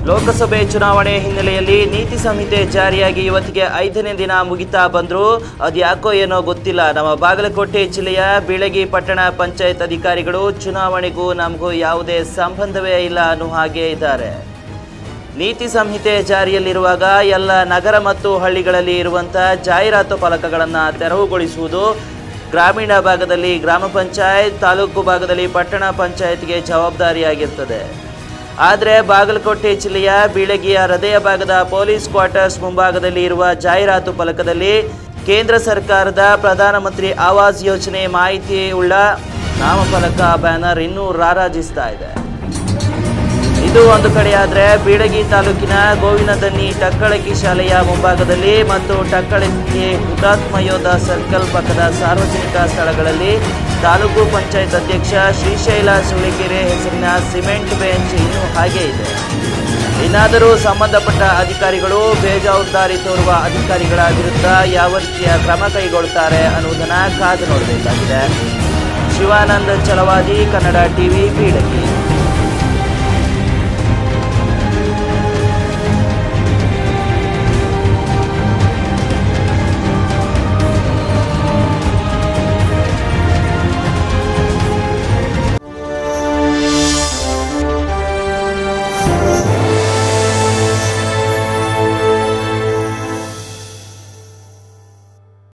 ಲೋಕಸಭೆ ಚುನಾವಣೆ ಹಿನ್ನೆಲೆಯಲ್ಲಿ ನೀತಿ ಸಂಹಿತೆ ಜಾರಿಯಾಗಿ ಇವತ್ತಿಗೆ ಐದನೇ ದಿನ ಮುಗಿತಾ ಬಂದರೂ ಅದ್ಯಾಕೋ ಏನೋ ಗೊತ್ತಿಲ್ಲ ನಮ್ಮ ಬಾಗಲಕೋಟೆ ಜಿಲ್ಲೆಯ ಬೀಳಗಿ ಪಟ್ಟಣ ಪಂಚಾಯತ್ ಅಧಿಕಾರಿಗಳು ಚುನಾವಣೆಗೂ ನಮಗೂ ಯಾವುದೇ ಸಂಬಂಧವೇ ಇಲ್ಲ ಅನ್ನೋ ಹಾಗೆ ಇದ್ದಾರೆ ನೀತಿ ಸಂಹಿತೆ ಜಾರಿಯಲ್ಲಿರುವಾಗ ಎಲ್ಲ ನಗರ ಮತ್ತು ಹಳ್ಳಿಗಳಲ್ಲಿ ಇರುವಂಥ ಜಾಹೀರಾತು ಫಲಕಗಳನ್ನು ತೆರವುಗೊಳಿಸುವುದು ಗ್ರಾಮೀಣ ಭಾಗದಲ್ಲಿ ಗ್ರಾಮ ಪಂಚಾಯತ್ ತಾಲೂಕು ಭಾಗದಲ್ಲಿ ಪಟ್ಟಣ ಪಂಚಾಯತ್ಗೆ ಜವಾಬ್ದಾರಿಯಾಗಿರ್ತದೆ ಆದರೆ ಬಾಗಲಕೋಟೆ ಜಿಲ್ಲೆಯ ಬೀಳಗಿಯ ಹೃದಯ ಭಾಗದ ಪೊಲೀಸ್ ಕ್ವಾರ್ಟರ್ಸ್ ಮುಂಭಾಗದಲ್ಲಿ ಇರುವ ಜಾಹೀರಾತು ಫಲಕದಲ್ಲಿ ಕೇಂದ್ರ ಸರ್ಕಾರದ ಪ್ರಧಾನಮಂತ್ರಿ ಆವಾಸ್ ಯೋಜನೆ ಮಾಹಿತಿ ಉಳ್ಳ ನಾಮಫಲಕ ಬ್ಯಾನರ್ ಇನ್ನೂ ರಾರಾಜಿಸ್ತಾ ಇದೆ ಇದು ಒಂದು ಕಡೆ ಆದರೆ ಬೀಳಗಿ ತಾಲೂಕಿನ ಗೋವಿನದನ್ನಿ ಟಕ್ಕಳಕಿ ಶಾಲೆಯ ಮುಂಭಾಗದಲ್ಲಿ ಮತ್ತು ಟಕ್ಕಳಕಿ ಹುತಾತ್ಮ ಯೋಧ ಸರ್ಕಲ್ ಪಕ್ಕದ ಸಾರ್ವಜನಿಕ ಸ್ಥಳಗಳಲ್ಲಿ ತಾಲೂಕು ಪಂಚಾಯತ್ ಅಧ್ಯಕ್ಷ ಶ್ರೀಶೈಲ ಸುಳಿಕೆರೆ ಹೆಸರಿನ ಸಿಮೆಂಟ್ ಬೆಂಚ್ ಇನ್ನೂ ಹಾಗೆ ಇದೆ ಇನ್ನಾದರೂ ಸಂಬಂಧಪಟ್ಟ ಅಧಿಕಾರಿಗಳು ಬೇಜವಾಬ್ದಾರಿ ತೋರುವ ಅಧಿಕಾರಿಗಳ ವಿರುದ್ಧ ಯಾವ ರೀತಿಯ ಕ್ರಮ ಕೈಗೊಳ್ಳುತ್ತಾರೆ ಅನ್ನುವುದನ್ನು ಕಾದು ನೋಡಬೇಕಾಗಿದೆ ಶಿವಾನಂದ್ ಚಲವಾದಿ ಕನ್ನಡ ಟಿವಿ ಬೀಳಗಿ